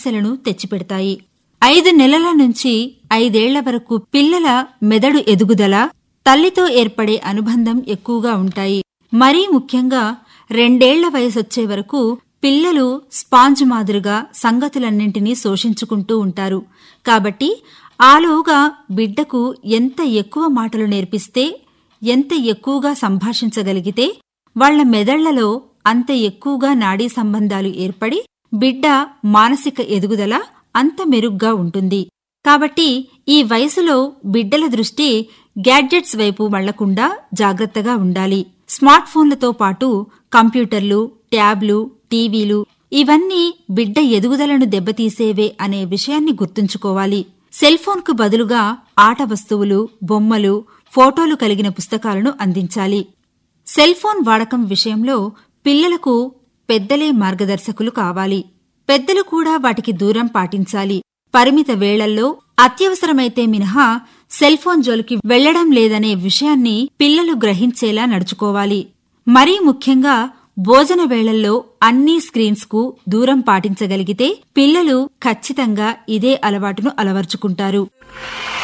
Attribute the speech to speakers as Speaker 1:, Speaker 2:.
Speaker 1: సమస్యలను తెచ్చిపెడతాయి ఐదు నెలల నుంచి ఐదేళ్ల వరకు పిల్లల మెదడు ఎదుగుదల తల్లితో ఏర్పడే అనుబంధం ఎక్కువగా ఉంటాయి మరీ ముఖ్యంగా రెండేళ్ల వయసొచ్చే వరకు పిల్లలు స్పాంజ్ మాదిరిగా సంగతులన్నింటినీ శోషించుకుంటూ ఉంటారు కాబట్టి ఆలోగా బిడ్డకు ఎంత ఎక్కువ మాటలు నేర్పిస్తే ఎంత ఎక్కువగా సంభాషించగలిగితే వాళ్ల మెదళ్లలో అంత ఎక్కువగా నాడీ సంబంధాలు ఏర్పడి బిడ్డ మానసిక ఎదుగుదల అంత మెరుగ్గా ఉంటుంది కాబట్టి ఈ వయసులో బిడ్డల దృష్టి గ్యాడ్జెట్స్ వైపు మళ్లకుండా జాగ్రత్తగా ఉండాలి స్మార్ట్ ఫోన్లతో పాటు కంప్యూటర్లు ట్యాబ్లు టీవీలు ఇవన్నీ బిడ్డ ఎదుగుదలను దెబ్బతీసేవే అనే విషయాన్ని గుర్తుంచుకోవాలి సెల్ ఫోన్కు బదులుగా ఆట వస్తువులు బొమ్మలు ఫోటోలు కలిగిన పుస్తకాలను అందించాలి సెల్ ఫోన్ వాడకం విషయంలో పిల్లలకు పెద్దలే మార్గదర్శకులు కావాలి పెద్దలు కూడా వాటికి దూరం పాటించాలి పరిమిత వేళల్లో అత్యవసరమైతే మినహా సెల్ ఫోన్ జోలికి వెళ్లడం లేదనే విషయాన్ని పిల్లలు గ్రహించేలా నడుచుకోవాలి మరీ ముఖ్యంగా భోజన వేళల్లో అన్ని స్క్రీన్స్ కు దూరం పాటించగలిగితే పిల్లలు ఖచ్చితంగా ఇదే అలవాటును అలవర్చుకుంటారు